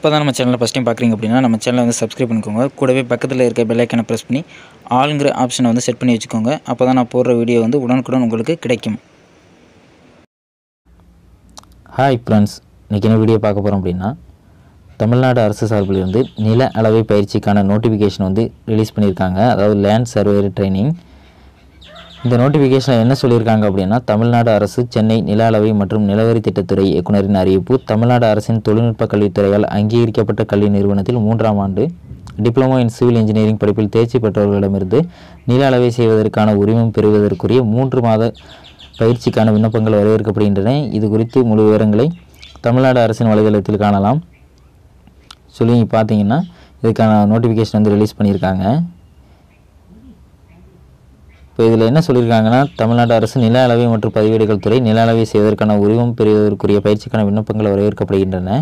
இப்போ தான் நம்ம சேனலை ஃபஸ்ட் டைம் பார்க்குறீங்க அப்படின்னா நம்ம சேனலை வந்து சப்ஸ்கிரைப் பண்ணிக்கோங்க கூடவே பக்கத்தில் இருக்க பெல் ஐக்கனை ப்ரெஸ் பண்ணி ஆளுங்கிற ஆப்ஷனை வந்து செட் பண்ணி வச்சுக்கோங்க அப்போ தான் நான் போடுற வீடியோ வந்து உடனுக்குடன் உங்களுக்கு கிடைக்கும் ஹாய் ஃப்ரெண்ட்ஸ் இன்றைக்கி என்ன வீடியோ பார்க்க போகிறோம் அப்படின்னா தமிழ்நாடு அரசு சார்பில் இருந்து நில அளவை பயிற்சிக்கான நோட்டிஃபிகேஷன் வந்து ரிலீஸ் பண்ணியிருக்காங்க அதாவது லேண்ட் சர்வேயர் ட்ரைனிங் இந்த நோட்டிஃபிகேஷனில் என்ன சொல்லியிருக்காங்க அப்படின்னா தமிழ்நாடு அரசு சென்னை நில அளவை மற்றும் நிலவரி திட்டத்துறை இயக்குனரின் அறிவிப்பு தமிழ்நாடு அரசின் தொழில்நுட்ப கல்வித்துறையால் அங்கீகரிக்கப்பட்ட கல்வி நிறுவனத்தில் மூன்றாம் ஆண்டு டிப்ளமோ இன் சிவில் இன்ஜினியரிங் படிப்பில் தேர்ச்சி பெற்றவர்களிடமிருந்து நில அளவை செய்வதற்கான உரிமம் பெறுவதற்குரிய மூன்று மாத பயிற்சிக்கான விண்ணப்பங்கள் வரவேற்கப்படுகின்றன இது குறித்து முழு விவரங்களை தமிழ்நாடு அரசின் வலைதளத்தில் காணலாம் சொல்லி பார்த்தீங்கன்னா இதுக்கான நோட்டிஃபிகேஷன் வந்து ரிலீஸ் பண்ணியிருக்காங்க இப்போ இதில் என்ன சொல்லியிருக்காங்கன்னா தமிழ்நாடு அரசு நில அளவை மற்றும் பதிவேடுகள் துறை நில அளவை செய்வதற்கான உரிமம் பெறுவதற்குரிய பயிற்சிக்கான விண்ணப்பங்கள் வரவேற்கப்படுகின்றன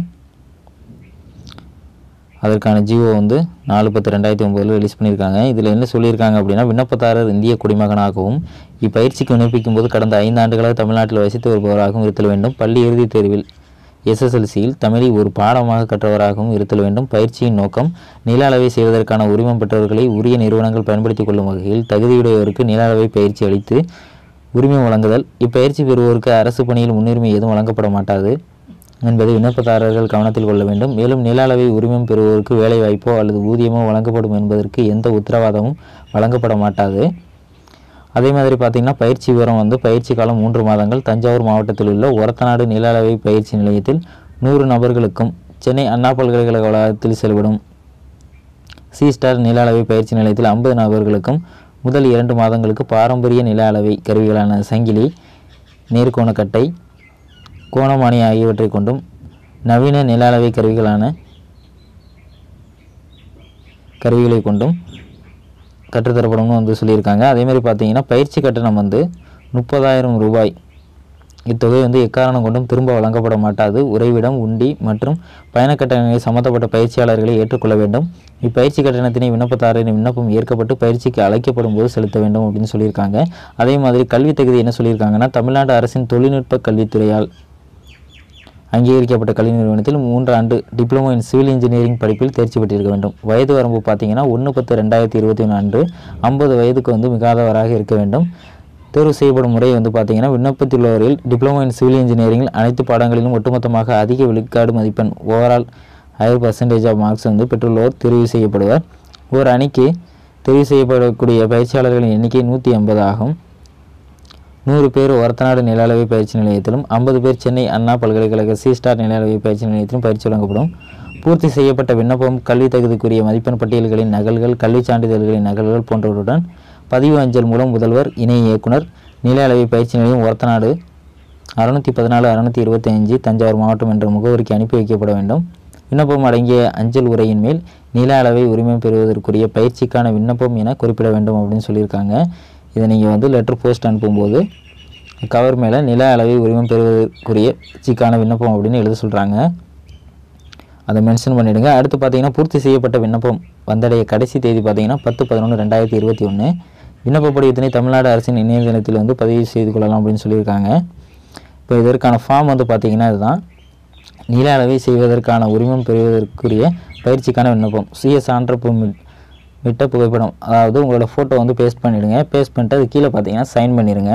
அதற்கான ஜியோ வந்து நாலு பத்து ரெண்டாயிரத்தி ஒம்போதில் ரிலீஸ் பண்ணியிருக்காங்க இதில் என்ன சொல்லியிருக்காங்க அப்படின்னா விண்ணப்பதாரர் இந்திய குடிமகனாகவும் இப்பயிற்சிக்கு விண்ணப்பிக்கும் போது கடந்த ஐந்து ஆண்டுகளாக தமிழ்நாட்டில் வசித்து வருபவராகவும் இருத்தல் வேண்டும் பள்ளி இறுதித் தேர்வில் எஸ்எஸ்எல்சியில் தமிழை ஒரு பாடமாக கற்றவராகவும் இருத்தல் வேண்டும் பயிற்சியின் நோக்கம் நில அளவை செய்வதற்கான உரிமம் பெற்றவர்களை உரிய நிறுவனங்கள் பயன்படுத்திக் கொள்ளும் வகையில் தகுதியுடையவருக்கு நில அளவை பயிற்சி அளித்து உரிமம் வழங்குதல் இப்பயிற்சி பெறுவோருக்கு அரசு பணியில் முன்னுரிமை எதுவும் வழங்கப்பட மாட்டாது என்பதை விண்ணப்பதாரர்கள் கவனத்தில் கொள்ள வேண்டும் மேலும் நில அளவை உரிமம் பெறுவோருக்கு வேலைவாய்ப்போ அல்லது ஊதியமோ வழங்கப்படும் என்பதற்கு எந்த உத்தரவாதமும் வழங்கப்பட மாட்டாது அதே மாதிரி பார்த்திங்கன்னா பயிற்சி விவரம் வந்து பயிற்சி காலம் மூன்று மாதங்கள் தஞ்சாவூர் மாவட்டத்தில் உள்ள ஒரத்தநாடு நில அளவை பயிற்சி நிலையத்தில் நூறு நபர்களுக்கும் சென்னை அண்ணா பல்கலைக்கழக வளாகத்தில் செயல்படும் சி ஸ்டார் நில அளவை பயிற்சி நிலையத்தில் ஐம்பது நபர்களுக்கும் முதல் இரண்டு மாதங்களுக்கு பாரம்பரிய நில அளவை கருவிகளான சங்கிலி நேர்கோணக்கட்டை கோணமானி ஆகியவற்றை கொண்டும் நவீன நில அளவை கருவிகளான கருவிகளை கொண்டும் கற்றுத்தரப்படும்னு வந்து சொல்லியிருக்காங்க அதேமாதிரி பார்த்தீங்கன்னா பயிற்சி கட்டணம் வந்து முப்பதாயிரம் ரூபாய் இத்தொகை வந்து எக்காரணம் கொண்டும் திரும்ப வழங்கப்பட மாட்டாது உறைவிடம் உண்டி மற்றும் பயண கட்டணங்களை சம்மந்தப்பட்ட பயிற்சியாளர்களை ஏற்றுக்கொள்ள வேண்டும் இப்பயிற்சி கட்டணத்தினை விண்ணப்பதாரரின் விண்ணப்பம் ஏற்கப்பட்டு பயிற்சிக்கு அழைக்கப்படும் போது செலுத்த வேண்டும் அப்படின்னு சொல்லியிருக்காங்க அதே மாதிரி கல்வி தகுதி என்ன சொல்லியிருக்காங்கன்னா தமிழ்நாடு அரசின் தொழில்நுட்ப கல்வித்துறையால் அங்கீகரிக்கப்பட்ட கல்வி நிறுவனத்தில் மூன்று ஆண்டு டிப்ளமோ இன் சிவில் இன்ஜினியரிங் படிப்பில் தேர்ச்சி பெற்றிருக்க வேண்டும் வயது வரம்பு பார்த்தீங்கன்னா ஒன்று பத்து ரெண்டாயிரத்தி இருபத்தி ஒன்று அன்று ஐம்பது வயதுக்கு வந்து மிகாதவராக இருக்க வேண்டும் தேர்வு செய்யப்படும் முறை வந்து பார்த்தீங்கன்னா விண்ணப்பத்துள்ளவரில் டிப்ளமோ இன் சிவில் இன்ஜினியரிங்கில் அனைத்து பாடங்களிலும் ஒட்டுமொத்தமாக அதிக விழுக்காடு மதிப்பெண் overall higher percentage of marks வந்து பெற்றுள்ளோர் தெரிவு செய்யப்படுவர் ஒரு அணிக்கு தெரிவு செய்யப்படக்கூடிய பயிற்சியாளர்களின் எண்ணிக்கை நூற்றி ஐம்பது ஆகும் நூறு பேர் ஒரத்தநாடு நில அளவை பயிற்சி நிலையத்திலும் ஐம்பது பேர் சென்னை அண்ணா பல்கலைக்கழக சி ஸ்டார் நில அளவை பயிற்சி நிலையத்திலும் பயிற்சி வழங்கப்படும் பூர்த்தி செய்யப்பட்ட விண்ணப்பம் கல்வி தகுதிக்குரிய மதிப்பெண் பட்டியல்களின் நகல்கள் கல்விச் சான்றிதழ்களின் நகல்கள் போன்றவற்றுடன் பதிவு அஞ்சல் மூலம் முதல்வர் இணை இயக்குனர் நில அளவை பயிற்சி நிலையம் ஒரத்தநாடு அறுநூற்றி பதினாலு அறுநூற்றி இருபத்தி அஞ்சு தஞ்சாவூர் மாவட்டம் என்ற முகவரிக்கு அனுப்பி வைக்கப்பட வேண்டும் விண்ணப்பம் அடங்கிய அஞ்சல் உரையின் மேல் நில அளவை உரிமம் பெறுவதற்குரிய பயிற்சிக்கான விண்ணப்பம் என குறிப்பிட வேண்டும் அப்படின்னு சொல்லியிருக்காங்க இதை நீங்கள் வந்து லெட்டர் போஸ்ட் அனுப்பும்போது கவர் மேலே நில அளவை உரிமம் பெறுவதற்குரிய பயிற்சிக்கான விண்ணப்பம் அப்படின்னு எழுத சொல்கிறாங்க அதை மென்ஷன் பண்ணிவிடுங்க அடுத்து பார்த்தீங்கன்னா பூர்த்தி செய்யப்பட்ட விண்ணப்பம் வந்தடைய கடைசி தேதி பார்த்தீங்கன்னா பத்து பதினொன்று ரெண்டாயிரத்தி இருபத்தி ஒன்று விண்ணப்ப படிவத்தினை தமிழ்நாடு அரசின் இணையதளத்தில் வந்து பதிவு செய்து கொள்ளலாம் அப்படின்னு சொல்லியிருக்காங்க இப்போ இதற்கான ஃபார்ம் வந்து பார்த்தீங்கன்னா இதுதான் நில அளவை செய்வதற்கான உரிமம் பெறுவதற்குரிய பயிற்சிக்கான விண்ணப்பம் சுய சான்றப்பு விட்ட புகைப்படம் அதாவது உங்களோட ஃபோட்டோ வந்து பேஸ்ட் பண்ணிவிடுங்க பேஸ்ட் பண்ணிட்டு அது கீழே பார்த்தீங்கன்னா சைன் பண்ணிடுங்க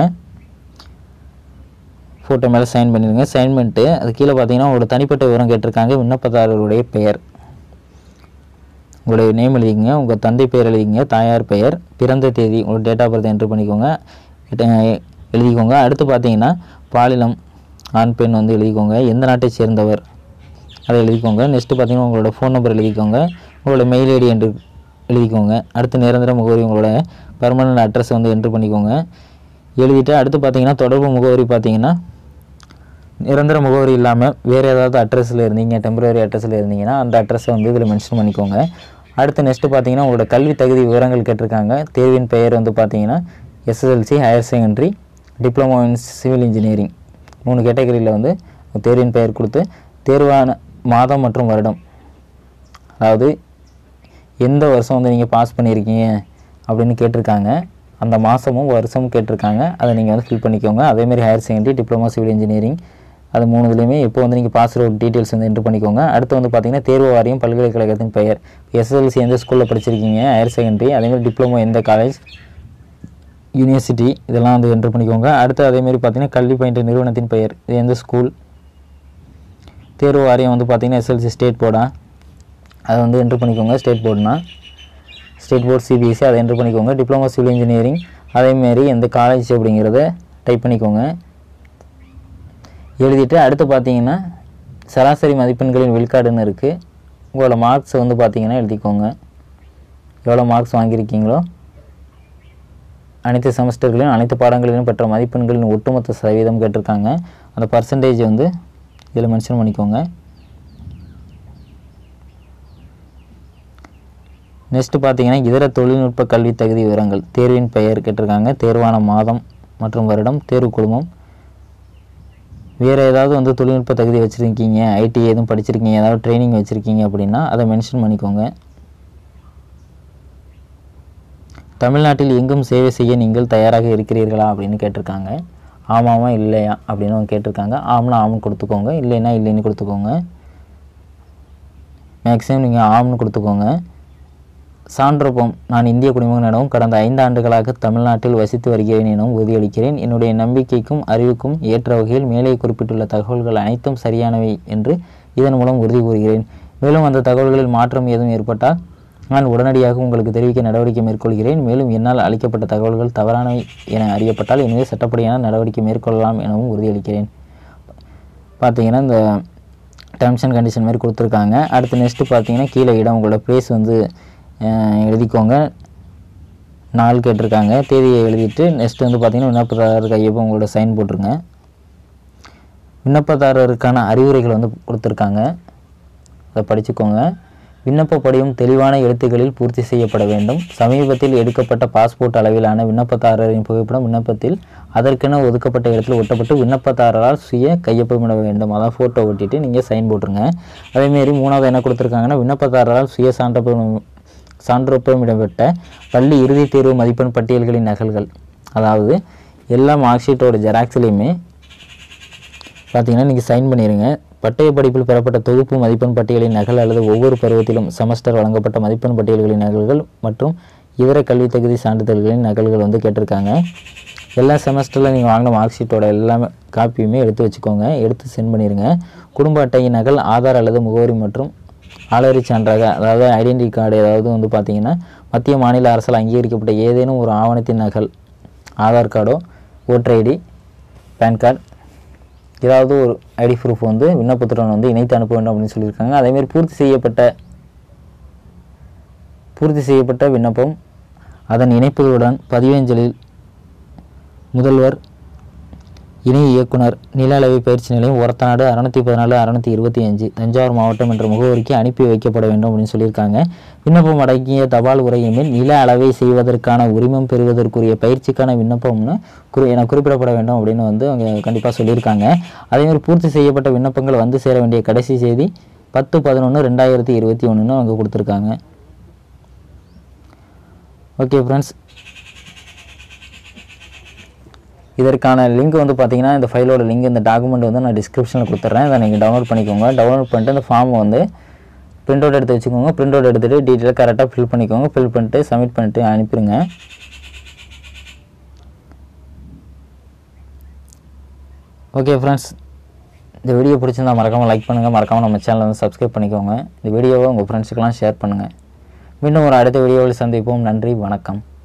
ஃபோட்டோ மேலே சைன் பண்ணிடுங்க சைன் பண்ணிட்டு அது கீழே பார்த்தீங்கன்னா உங்களோட தனிப்பட்ட விவரம் கேட்டிருக்காங்க விண்ணப்பதாரருடைய பெயர் உங்களுடைய நேம் எழுதிக்கங்க உங்கள் தந்தை பெயர் எழுதிக்கங்க தாயார் பெயர் பிறந்த தேதி உங்களோட டேட் ஆஃப் பர்த் என்ட்ரு பண்ணிக்கோங்க எ- எழுதிக்கோங்க அடுத்து பார்த்தீங்கன்னா பாலினம் ஆண் பெண் வந்து எழுதிக்கோங்க எந்த நாட்டை சேர்ந்தவர் அதை எழுதிக்கோங்க நெக்ஸ்ட்டு பார்த்தீங்கன்னா உங்களோட ஃபோன் நம்பர் எழுதிக்கோங்க உங்களோட மெயில் ஐடி என்று எழுதிக்கோங்க அடுத்து நிரந்தர முகவரி உங்களோட பர்மனன்ட் அட்ரஸ் வந்து என்ட்ரு பண்ணிக்கோங்க எழுதிட்டு அடுத்து பார்த்தீங்கன்னா தொடர்பு முகவரி பார்த்தீங்கன்னா நிரந்தர முகவரி இல்லாமல் வேறு ஏதாவது அட்ரஸில் இருந்தீங்க டெம்பரரி அட்ரஸில் இருந்தீங்கன்னா அந்த அட்ரஸை வந்து இதில் மென்ஷன் பண்ணிக்கோங்க அடுத்து நெக்ஸ்ட்டு பார்த்தீங்கன்னா உங்களோட கல்வி தகுதி விவரங்கள் கேட்டிருக்காங்க தேர்வின் பெயர் வந்து பார்த்தீங்கன்னா SSLC higher secondary diploma in civil engineering மூணு கேட்டகரியில் வந்து தேர்வின் பெயர் கொடுத்து தேர்வான மாதம் மற்றும் வருடம் அதாவது எந்த வருஷம் வந்து நீங்கள் பாஸ் பண்ணியிருக்கீங்க அப்படின்னு கேட்டிருக்காங்க அந்த மாதமும் வருஷமும் கேட்டிருக்காங்க அதை நீங்கள் வந்து ஃபில் பண்ணிக்கோங்க அதேமாதிரி higher secondary diploma civil engineering அது மூணுதுலேயுமே இப்போ வந்து நீங்கள் பாஸ் அவுட் டீட்டெயில்ஸ் வந்து என்ட்ரு பண்ணிக்கோங்க அடுத்து வந்து பார்த்தீங்கன்னா தேர்வு வாரியம் பல்கலைக்கழகத்தின் பெயர் எஸ்எஸ்எல்சி எந்த ஸ்கூலில் படிச்சிருக்கீங்க ஹையர் செகண்டரி அதேமாதிரி டிப்ளமோ எந்த காலேஜ் யூனிவர்சிட்டி இதெல்லாம் வந்து என்ட்ரு பண்ணிக்கோங்க அடுத்து அதேமாரி பார்த்தீங்கன்னா கல்வி பயின்ற நிறுவனத்தின் பெயர் இது எந்த ஸ்கூல் தேர்வு வாரியம் வந்து பார்த்தீங்கன்னா எஸ்எல்சி ஸ்டேட் போர்டா அதை வந்து என்ட்ரு பண்ணிக்கோங்க ஸ்டேட் போர்டுனா ஸ்டேட் போர்ட் சிபிஎஸ்சி அதை என்ட்ரு பண்ணிக்கோங்க டிப்ளமோ சிவில் இன்ஜினியரிங் அதேமாரி எந்த காலேஜ் அப்படிங்கிறத டைப் பண்ணிக்கோங்க எழுதிட்டு அடுத்து பார்த்தீங்கன்னா சராசரி மதிப்பெண்களின் விழுக்காடுன்னு இருக்குது உங்களோட மார்க்ஸை வந்து பார்த்தீங்கன்னா எழுதிக்கோங்க எவ்வளோ மார்க்ஸ் வாங்கியிருக்கீங்களோ அனைத்து செமஸ்டர்களிலும் அனைத்து பாடங்களிலும் பெற்ற மதிப்பெண்களின் ஒட்டுமொத்த சதவீதம் கேட்டிருக்காங்க அந்த பர்சன்டேஜ் வந்து இதில் மென்ஷன் பண்ணிக்கோங்க நெக்ஸ்ட்டு பார்த்தீங்கன்னா இதர தொழில்நுட்ப கல்வி தகுதி விவரங்கள் தேர்வின் பெயர் கேட்டிருக்காங்க தேர்வான மாதம் மற்றும் வருடம் தேர்வு குழுமம் வேறு ஏதாவது வந்து தொழில்நுட்ப தகுதி வச்சுருக்கீங்க ஐடி எதுவும் படிச்சிருக்கீங்க ஏதாவது ட்ரைனிங் வச்சுருக்கீங்க அப்படின்னா அதை மென்ஷன் பண்ணிக்கோங்க தமிழ்நாட்டில் எங்கும் சேவை செய்ய நீங்கள் தயாராக இருக்கிறீர்களா அப்படின்னு கேட்டிருக்காங்க ஆமாவா இல்லையா அப்படின்னு அவங்க கேட்டிருக்காங்க ஆம்னா ஆம்னு கொடுத்துக்கோங்க இல்லைன்னா இல்லைன்னு கொடுத்துக்கோங்க மேக்ஸிமம் நீங்கள் ஆம்னு கொடுத்துக்கோங்க சான்றப்பம் நான் இந்திய குடிமகன் எனவும் கடந்த ஐந்து ஆண்டுகளாக தமிழ்நாட்டில் வசித்து வருகிறேன் எனவும் உறுதியளிக்கிறேன் என்னுடைய நம்பிக்கைக்கும் அறிவுக்கும் ஏற்ற வகையில் மேலே குறிப்பிட்டுள்ள தகவல்கள் அனைத்தும் சரியானவை என்று இதன் மூலம் உறுதி கூறுகிறேன் மேலும் அந்த தகவல்களில் மாற்றம் ஏதும் ஏற்பட்டால் நான் உடனடியாக உங்களுக்கு தெரிவிக்க நடவடிக்கை மேற்கொள்கிறேன் மேலும் என்னால் அளிக்கப்பட்ட தகவல்கள் தவறானவை என அறியப்பட்டால் எனவே சட்டப்படியான நடவடிக்கை மேற்கொள்ளலாம் எனவும் உறுதியளிக்கிறேன் பார்த்தீங்கன்னா இந்த டேர்ம்ஸ் அண்ட் கண்டிஷன் மாதிரி கொடுத்துருக்காங்க அடுத்து நெக்ஸ்ட்டு பார்த்தீங்கன்னா கீழே இடம் உங்களோட ப்ளேஸ் வந்து அஹ், எழுதிக்கோங்க நாள் கேட்டிருக்காங்க தேதியை எழுதிட்டு நெக்ஸ்ட் வந்து பார்த்தீங்கன்னா விண்ணப்பதாரர் கையொப்பம் உங்களோட சைன் போட்டுருங்க விண்ணப்பதாரருக்கான அறிவுரைகள் வந்து கொடுத்துருக்காங்க அதை படிச்சுக்கோங்க விண்ணப்ப படிவம் தெளிவான எழுத்துக்களில் பூர்த்தி செய்யப்பட வேண்டும் சமீபத்தில் எடுக்கப்பட்ட பாஸ்போர்ட் அளவிலான விண்ணப்பதாரரின் புகைப்படம் விண்ணப்பத்தில் அதற்கென ஒதுக்கப்பட்ட இடத்தில் ஒட்டப்பட்டு விண்ணப்பதாரரால் சுய கையொப்பமிட வேண்டும் அதான் ஃபோட்டோ ஒட்டிட்டு நீங்கள் சைன் போட்டுருங்க அதேமாரி மூணாவது என்ன கொடுத்துருக்காங்கன்னா விண்ணப்பதாரரால் சுய சான்றப்பம் சான்றொப்பமிடப்பட்ட பள்ளி இறுதித் தேர்வு மதிப்பெண் பட்டியல்களின் நகல்கள் அதாவது எல்லா மார்க் ஷீட்டோட ஜெராக்ஸ்லேயுமே பார்த்தீங்கன்னா நீங்கள் சைன் பண்ணிடுங்க பட்டய படிப்பில் பெறப்பட்ட தொகுப்பு மதிப்பெண் பட்டியலின் நகல் அல்லது ஒவ்வொரு பருவத்திலும் செமஸ்டர் வழங்கப்பட்ட மதிப்பெண் பட்டியல்களின் நகல்கள் மற்றும் இதர கல்வி தகுதி சான்றிதழ்களின் நகல்கள் வந்து கேட்டிருக்காங்க எல்லா செமஸ்டரில் நீங்கள் வாங்கின மார்க் ஷீட்டோட எல்லாமே காப்பியுமே எடுத்து வச்சுக்கோங்க எடுத்து சென்ட் பண்ணிடுங்க குடும்ப அட்டையின் நகல் ஆதார் அல்லது முகவரி மற்றும் ஆளறி சான்றாக அதாவது ஐடென்டி கார்டு ஏதாவது வந்து பார்த்தீங்கன்னா மத்திய மாநில அரசால் அங்கீகரிக்கப்பட்ட ஏதேனும் ஒரு ஆவணத்தின் நகல் ஆதார் கார்டோ ஓட்டர் ஐடி பேன் கார்டு ஏதாவது ஒரு ஐடி ப்ரூஃப் வந்து விண்ணப்பத்துடன் வந்து இணைத்து அனுப்ப வேண்டும் அப்படின்னு சொல்லியிருக்காங்க அதேமாரி பூர்த்தி செய்யப்பட்ட பூர்த்தி செய்யப்பட்ட விண்ணப்பம் அதன் இணைப்புகளுடன் பதிவஞ்சலில் முதல்வர் இணை இயக்குனர் நில அளவை பயிற்சி நிலையம் ஒரத்தநாடு அறுநூத்தி பதினாலு அறுநூத்தி இருபத்தி அஞ்சு தஞ்சாவூர் மாவட்டம் என்ற முகவரிக்கு அனுப்பி வைக்கப்பட வேண்டும் அப்படின்னு சொல்லியிருக்காங்க விண்ணப்பம் அடங்கிய தபால் உரையின் மேல் நில அளவை செய்வதற்கான உரிமம் பெறுவதற்குரிய பயிற்சிக்கான விண்ணப்பம்னு குறி என குறிப்பிடப்பட வேண்டும் அப்படின்னு வந்து அவங்க கண்டிப்பாக சொல்லியிருக்காங்க அதேமாதிரி பூர்த்தி செய்யப்பட்ட விண்ணப்பங்கள் வந்து சேர வேண்டிய கடைசி செய்தி பத்து பதினொன்று ரெண்டாயிரத்தி இருபத்தி ஒன்றுன்னு அவங்க கொடுத்துருக்காங்க ஓகே ஃப்ரெண்ட்ஸ் இதற்கான லிங்க் வந்து பார்த்தீங்கன்னா இந்த ஃபைலோட லிங்க் இந்த டாக்குமெண்ட் வந்து நான் டிஸ்கிரிப்ஷனில் கொடுத்துட்றேன் இதை நீங்கள் டவுன்லோட் பண்ணிக்கோங்க டவுன்லோட் பண்ணிட்டு இந்த ஃபார்மை வந்து பிரிண்ட் அவுட் எடுத்து வச்சுக்கோங்க பிரிண்ட் அவுட் எடுத்துகிட்டு டீட்டெயில் கரெக்டாக ஃபில் பண்ணிக்கோங்க ஃபில் பண்ணிட்டு சப்மிட் பண்ணிட்டு அனுப்பிடுங்க ஓகே ஃப்ரெண்ட்ஸ் இந்த வீடியோ பிடிச்சிருந்தா மறக்காமல் லைக் பண்ணுங்கள் மறக்காமல் நம்ம சேனலை வந்து சப்ஸ்கிரைப் பண்ணிக்கோங்க இந்த வீடியோவை உங்கள் ஃப்ரெண்ட்ஸுக்கெல்லாம் ஷேர் பண்ணுங்கள் மீண்டும் ஒரு அடுத்த வீடியோவில் சந்திப்போம் நன்றி வணக்கம்